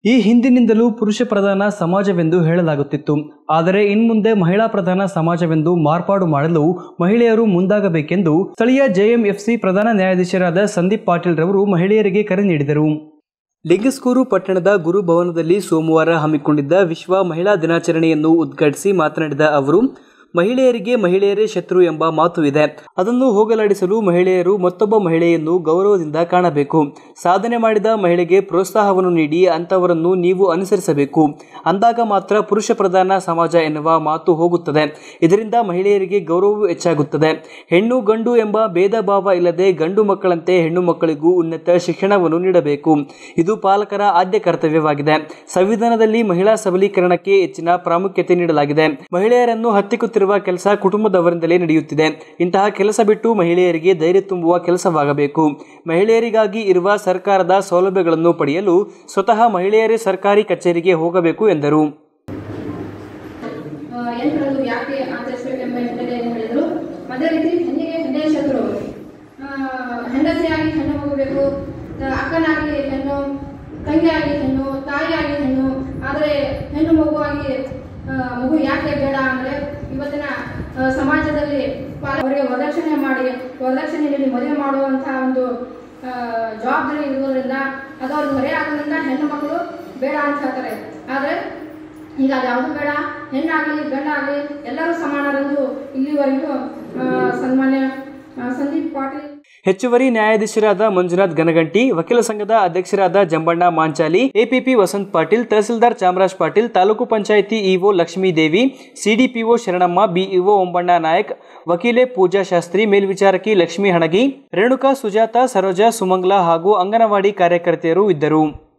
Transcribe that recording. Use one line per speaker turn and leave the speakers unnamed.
ಈ ಹಿಂದಿನಿಂದಲೂ ಪುರುಷ ಪ್ರಧಾನ ಸಮಾಜವೆಂದು ಹೇಳಲಾಗುತ್ತಿತ್ತು ಆದರೆ ಇನ್ಮುಂದೆ ಮಹಿಳಾ ಪ್ರಧಾನ ಸಮಾಜವೆಂದು ಮಾರ್ಪಾಡು ಮಾಡಲು ಮಹಿಳೆಯರು ಮುಂದಾಗಬೇಕೆಂದು ಸ್ಥಳೀಯ ಜೆಎಂಎಫ್ಸಿ ಪ್ರಧಾನ ನ್ಯಾಯಾಧೀಶರಾದ ಸಂದೀಪ್ ಪಾಟೀಲ್ ರವರು ಮಹಿಳೆಯರಿಗೆ ಕರೆ ನೀಡಿದರು ಲಿಂಗಸ್ಕೂರು ಪಟ್ಟಣದ ಗುರುಭವನದಲ್ಲಿ ಸೋಮವಾರ ಹಮ್ಮಿಕೊಂಡಿದ್ದ ವಿಶ್ವ ಮಹಿಳಾ ದಿನಾಚರಣೆಯನ್ನು ಉದ್ಘಾಟಿಸಿ ಮಾತನಾಡಿದ ಅವರು ಮಹಿಳೆಯರಿಗೆ ಮಹಿಳೆಯರೇ ಶತ್ರು ಎಂಬ ಮಾತು ಇದೆ ಅದನ್ನು ಹೋಗಲಾಡಿಸಲು ಮಹಿಳೆಯರು ಮತ್ತೊಬ್ಬ ಮಹಿಳೆಯನ್ನು ಗೌರವದಿಂದ ಕಾಣಬೇಕು ಸಾಧನೆ ಮಾಡಿದ ಮಹಿಳೆಗೆ ಪ್ರೋತ್ಸಾಹವನ್ನು ನೀಡಿ ಅಂತವರನ್ನು ನೀವು ಅನುಸರಿಸಬೇಕು ಅಂದಾಗ ಮಾತ್ರ ಪುರುಷ ಪ್ರಧಾನ ಸಮಾಜ ಎನ್ನುವ ಮಾತು ಹೋಗುತ್ತದೆ ಇದರಿಂದ ಮಹಿಳೆಯರಿಗೆ ಗೌರವವೂ ಹೆಚ್ಚಾಗುತ್ತದೆ ಹೆಣ್ಣು ಗಂಡು ಎಂಬ ಭೇದ ಭಾವ ಇಲ್ಲದೆ ಗಂಡು ಮಕ್ಕಳಂತೆ ಹೆಣ್ಣು ಮಕ್ಕಳಿಗೂ ಉನ್ನತ ಶಿಕ್ಷಣವನ್ನು ನೀಡಬೇಕು ಇದು ಪಾಲಕರ ಆದ್ಯ ಕರ್ತವ್ಯವಾಗಿದೆ ಸಂವಿಧಾನದಲ್ಲಿ ಮಹಿಳಾ ಸಬಲೀಕರಣಕ್ಕೆ ಹೆಚ್ಚಿನ ಪ್ರಾಮುಖ್ಯತೆ ನೀಡಲಾಗಿದೆ ಮಹಿಳೆಯರನ್ನು ಹತ್ತಿಕ್ಕುತ್ತಿರುವ ಕೆಲಸ ಕುಟುಂಬದವರಿಂದಲೇ ನಡೆಯುತ್ತಿದೆ ಇಂತಹ ಕೆಲಸ ಬಿಟ್ಟು ಮಹಿಳೆಯರಿಗೆ ಧೈರ್ಯ ತುಂಬುವ ಕೆಲಸವಾಗಬೇಕು ಮಹಿಳೆಯರಿಗಾಗಿ ಇರುವ ಸರ್ಕಾರದ ಸೌಲಭ್ಯಗಳನ್ನು ಪಡೆಯಲು ಸ್ವತಃ ಮಹಿಳೆಯರೇ ಸರ್ಕಾರಿ ಕಚೇರಿಗೆ ಹೋಗಬೇಕು ಎಂದರು
ಆ, ಎಂಟರಂದು ಯಾಕೆ ಆಚರಿಸಬೇಕೆಂಬ ಹಿನ್ನೆಲೆಯನ್ನು ಹೇಳಿದರು ಅದೇ ರೀತಿ ಹೆಣ್ಣಿಗೆ ಹೆಣ್ಣೇ ಶತ್ರು ಆ, ಹೆಂಡತಿಯಾಗಿ ಹೆಣ್ಣು ಹೋಗಬೇಕು ಅಕ್ಕನಾಗಿ ಹೆಣ್ಣು ತಂಗಿಯಾಗಿ ಹೆಣ್ಣು ತಾಯಿಯಾಗಿ ಹೆಣ್ಣು ಆದರೆ ಹೆಣ್ಣು ಮಗುವಾಗಿ ಆ, ಮಗು ಯಾಕೆ ಬೇಡ ಅಂದರೆ ಇವತ್ತಿನ ಆ, ಸಮಾಜದಲ್ಲಿ ಪಾಲ ಅವರಿಗೆ ವರದಕ್ಷಿಣೆ ಮಾಡಿ ವರದಕ್ಷಿಣೆ ನೀಡಿ ಮದುವೆ ಮಾಡುವಂತಹ ಒಂದು ಆ, ಜವಾಬ್ದಾರಿ ಇರುವುದರಿಂದ ಅದು ಅವ್ರಿಗೆ ಹೊರೆ ಆಗೋದ್ರಿಂದ ಹೆಣ್ಣು ಮಕ್ಕಳು ಬೇಡ ಅಂತ ಹೇಳ್ತಾರೆ ಆದರೆ ಈಗ ಅದು ಯಾವುದು ಬೇಡ ಹೆಣ್ಣಾಗಲಿ ಗಂಡಾಗಲಿ ಎಲ್ಲರೂ ಸಮಾನರೆಂದು ಇಲ್ಲಿವರೆಗೂ ಆ, ಸನ್ಮಾನ್ಯ ಆ, ಸಂದೀಪ್ ಪಾಟೀಲ್
ಹೆಚ್ಚುವರಿ ನ್ಯಾಯಾಧೀಶರಾದ ಮಂಜುನಾಥ್ ಗನಗಂಟಿ ವಕೀಲ ಸಂಘದ ಅಧ್ಯಕ್ಷರಾದ ಜಂಬಣ್ಣ ಮಾಂಚಾಲಿ ಎಪಿಪಿ ವಸಂತ್ ಪಾಟೀಲ್ ತಹಸೀಲ್ದಾರ್ ಚಾಮರಾಜ್ ಪಾಟೀಲ್ ತಾಲೂಕು panchayat EO Lakshmidevi CDPO Sharanamma BEO Ombanna Nayak ವಕೀಲೆ ಪೂಜಾ ಶಾಸ್ತ್ರಿ ಮೇಲ್ವಿಚಾರಕಿ ಲಕ್ಷ್ಮೀ ಹಣಗಿ ರೇಣುಕಾ ಸುಜಾತ ಸರೋಜಾ ಸುಮಂಗ್ಲಾ ಹಾಗೂ ಅಂಗನವಾಡಿ ಕಾರ್ಯಕರ್ತೆಯರು ಇದ್ದರು